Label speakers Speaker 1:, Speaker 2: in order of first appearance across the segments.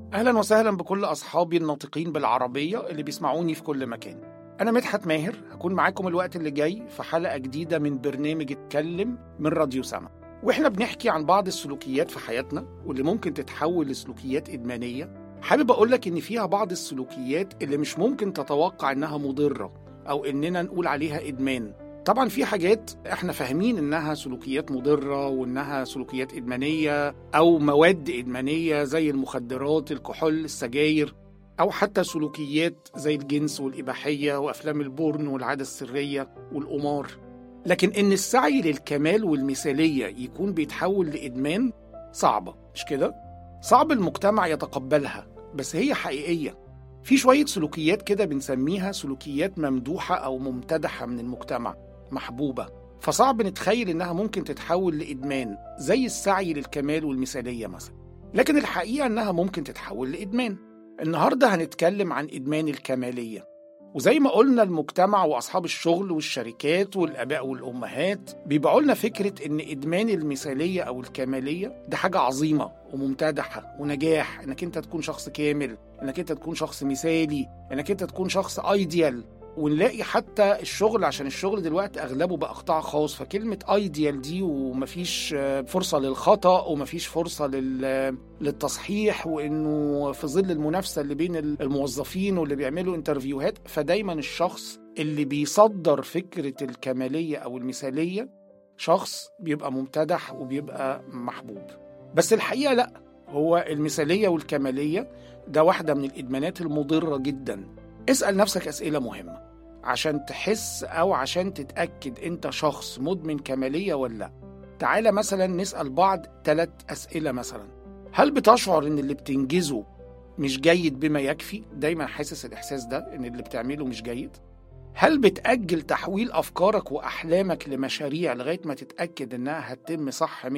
Speaker 1: أهلا وسهلا بكل أصحابي الناطقين بالعربية اللي بيسمعوني في كل مكان أنا مدحت ماهر هكون معاكم الوقت اللي جاي في حلقة جديدة من برنامج اتكلم من راديو سما وإحنا بنحكي عن بعض السلوكيات في حياتنا واللي ممكن تتحول لسلوكيات إدمانية حابب أقولك إن فيها بعض السلوكيات اللي مش ممكن تتوقع إنها مضرة أو إننا نقول عليها إدمان طبعا في حاجات احنا فاهمين انها سلوكيات مضره وانها سلوكيات ادمانيه او مواد ادمانيه زي المخدرات الكحول السجاير او حتى سلوكيات زي الجنس والاباحيه وافلام البورن والعاده السريه والقمار لكن ان السعي للكمال والمثاليه يكون بيتحول لادمان صعبه مش كده صعب المجتمع يتقبلها بس هي حقيقيه في شويه سلوكيات كده بنسميها سلوكيات ممدوحه او ممتدحه من المجتمع محبوبة فصعب نتخيل إنها ممكن تتحول لإدمان زي السعي للكمال والمثالية مثلا لكن الحقيقة إنها ممكن تتحول لإدمان النهاردة هنتكلم عن إدمان الكمالية وزي ما قلنا المجتمع وأصحاب الشغل والشركات والآباء والأمهات بيبيعوا لنا فكرة إن إدمان المثالية أو الكمالية ده حاجة عظيمة وممتدحة ونجاح إنك أنت تكون شخص كامل إنك أنت تكون شخص مثالي إنك أنت تكون شخص أيديال ونلاقي حتى الشغل عشان الشغل دلوقتي اغلبه بقى قطاع خاص فكلمه ايديال دي ومفيش فرصه للخطا ومفيش فرصه لل... للتصحيح وانه في ظل المنافسه اللي بين الموظفين واللي بيعملوا انترفيوهات فدايما الشخص اللي بيصدر فكره الكماليه او المثاليه شخص بيبقى ممتدح وبيبقى محبوب بس الحقيقه لا هو المثاليه والكماليه ده واحده من الادمانات المضره جدا اسال نفسك اسئله مهمه عشان تحس أو عشان تتأكد أنت شخص مدمن كمالية ولا تعالى مثلا نسأل بعض ثلاث أسئلة مثلا هل بتشعر أن اللي بتنجزه مش جيد بما يكفي دايما حاسس الإحساس ده أن اللي بتعمله مش جيد هل بتأجل تحويل أفكارك وأحلامك لمشاريع لغاية ما تتأكد أنها هتتم صح 100%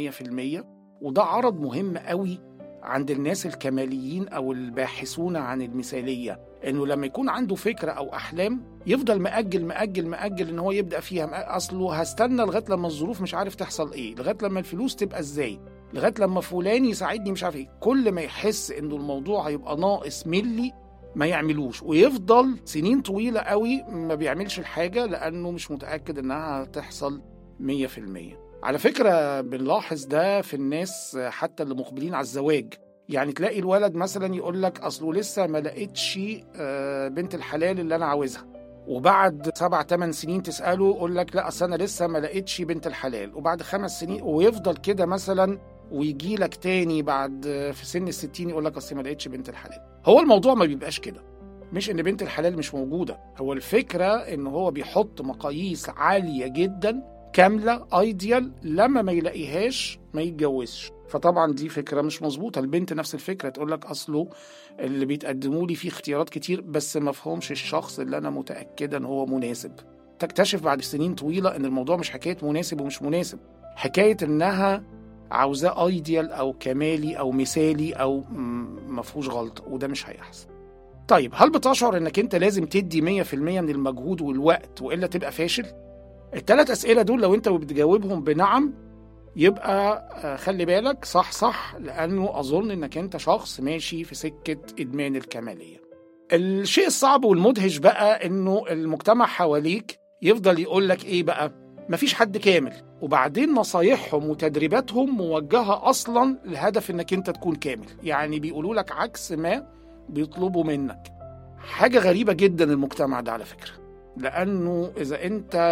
Speaker 1: وده عرض مهم قوي عند الناس الكماليين او الباحثون عن المثاليه انه لما يكون عنده فكره او احلام يفضل مأجل مأجل مأجل ان هو يبدا فيها اصله هستنى لغايه لما الظروف مش عارف تحصل ايه لغايه لما الفلوس تبقى ازاي لغايه لما فلان يساعدني مش عارف ايه كل ما يحس انه الموضوع هيبقى ناقص ملي ما يعملوش ويفضل سنين طويله قوي ما بيعملش الحاجه لانه مش متاكد انها هتحصل 100% على فكرة بنلاحظ ده في الناس حتى اللي مقبلين على الزواج يعني تلاقي الولد مثلا يقول لك اصله لسه ما لقيتش بنت الحلال اللي انا عاوزها وبعد سبع ثمان سنين تساله يقول لك لا اصل انا لسه ما لقيتش بنت الحلال وبعد خمس سنين ويفضل كده مثلا ويجي لك تاني بعد في سن الستين يقول لك اصل ما لقيتش بنت الحلال هو الموضوع ما بيبقاش كده مش ان بنت الحلال مش موجوده هو الفكره ان هو بيحط مقاييس عاليه جدا كامله ايديال لما ما يلاقيهاش ما يتجوزش فطبعا دي فكره مش مظبوطه البنت نفس الفكره تقول لك اصله اللي بيتقدموا لي فيه اختيارات كتير بس ما فهمش الشخص اللي انا متاكده ان هو مناسب تكتشف بعد سنين طويله ان الموضوع مش حكايه مناسب ومش مناسب حكايه انها عاوزاه ايديال او كمالي او مثالي او ما فيهوش غلطه وده مش هيحصل طيب هل بتشعر انك انت لازم تدي 100% من المجهود والوقت والا تبقى فاشل الثلاث اسئله دول لو انت بتجاوبهم بنعم يبقى خلي بالك صح صح لانه اظن انك انت شخص ماشي في سكه ادمان الكماليه الشيء الصعب والمدهش بقى انه المجتمع حواليك يفضل يقول لك ايه بقى مفيش حد كامل وبعدين نصايحهم وتدريباتهم موجهه اصلا لهدف انك انت تكون كامل يعني بيقولوا لك عكس ما بيطلبوا منك حاجه غريبه جدا المجتمع ده على فكره لانه اذا انت